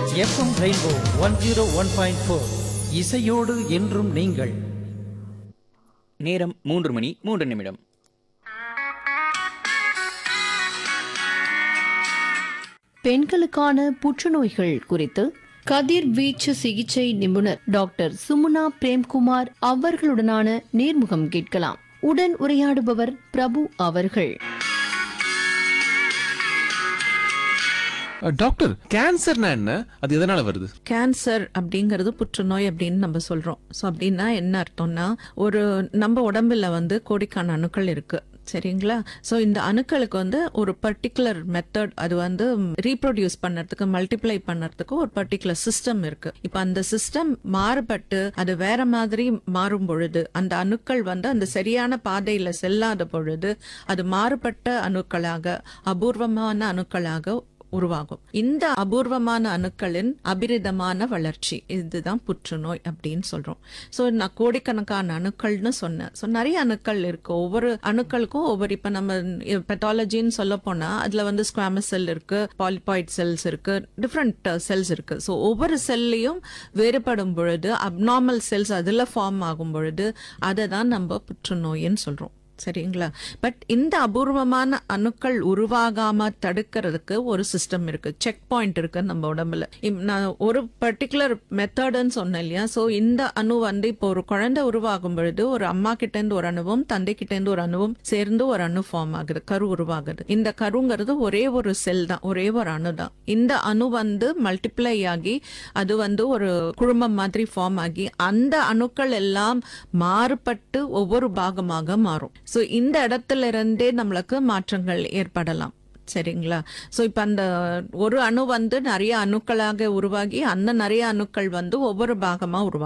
FM rainbow one zero one point four இசையோடு என்றும் நீங்கள் நேரம் மூன்று மணி மூன்று நிமிடம் பெண்களுக்கான புற்றுநோய்கள் குறித்து கதிர்வீச்சு சிகிச்சை நிபுணர் டாக்டர் சுமுனா பிரேம்குமார் அவர்களுடனான நேர்முகம் கேட்கலாம் உடன் உரையாடுபவர் பிரபு அவர்கள் அஹ், டாக்டர் கேன்சர்னா என்ன அது எதனால வருது கேன்சர் அப்படிங்கிறது புற்றுநோய் அப்படின்னு நம்ம சொல்றோம் ஸோ அப்படின்னா என்ன அர்த்தம்னா ஒரு நம்ம உடம்புல வந்து கோடிக்கான அணுக்கள் இருக்கு சரிங்களா ஸோ இந்த அணுக்களுக்கு வந்து ஒரு பர்டிகுலர் மெத்தட் அது வந்து ரீப்ரொடியூஸ் பண்ணறதுக்கு மல்டிப்ளை பண்ணறதுக்கு ஒரு பர்டிகுலர் சிஸ்டம் இருக்கு இப்போ அந்த சிஸ்டம் மாறுபட்டு அது வேற மாதிரி மாறும் பொழுது அந்த அணுக்கள் வந்து அந்த சரியான பாதையில செல்லாத பொழுது அது மாறுபட்ட அணுக்களாக அபூர்வமான அணுக்களாக உருவாகும் இந்த அபூர்வமான அணுக்களின் அபிரிதமான வளர்ச்சி இதுதான் புற்றுநோய் அப்படின்னு சொல்றோம் ஸோ நான் கோடிக்கணக்கான அணுக்கள்னு சொன்னேன் ஸோ நிறைய அணுக்கள் இருக்கு ஒவ்வொரு அணுக்களுக்கும் ஒவ்வொரு இப்போ நம்ம பெத்தாலஜின்னு சொல்ல போனா அதுல வந்து ஸ்குவாமஸ் செல் இருக்கு பாலிபாய்ட் செல்ஸ் இருக்கு டிஃப்ரெண்ட் செல்ஸ் இருக்கு ஸோ ஒவ்வொரு செல்லையும் வேறுபடும் பொழுது அப்நார்மல் செல்ஸ் அதுல ஃபார்ம் ஆகும் பொழுது அதை தான் நம்ம புற்றுநோயின்னு சொல்றோம் சரிங்களா பட் இந்த அபூர்வமான அணுக்கள் உருவாகாம தடுக்கிறதுக்கு ஒரு சிஸ்டம் இருக்கு செக் பாயிண்ட் இருக்கு நம்ம உடம்புல இம்- நான் ஒரு பர்டிகுலர் மெத்தடுன்னு சொன்னேன் இல்லையா ஸோ இந்த அணு வந்து இப்போ ஒரு குழந்தை உருவாகும் பொழுது ஒரு அம்மா கிட்ட இருந்து ஒரு அணுவும் தந்தை கிட்ட இருந்து ஒரு அணுவும் சேர்ந்து ஒரு அணு ஃபார்ம் ஆகுது கரு உருவாகுது இந்த கருங்கிறது ஒரே ஒரு செல் தான் ஒரே ஒரு அணு தான் இந்த அணு வந்து மல்டிப்ளை ஆகி அது வந்து ஒரு குழுமம் மாதிரி ஃபார்ம் ஆகி அந்த அணுக்கள் எல்லாம் மாறுபட்டு ஒவ்வொரு பாகமாக மாறும் ஸோ இந்த இடத்துல இருந்தே நம்மளுக்கு மாற்றங்கள் ஏற்படலாம் சரிங்களா ஸோ இப்போ அந்த ஒரு அணு வந்து நிறைய அணுக்களாக உருவாகி அந்த நிறைய அணுக்கள் வந்து ஒவ்வொரு பாகமாக உருவாகும்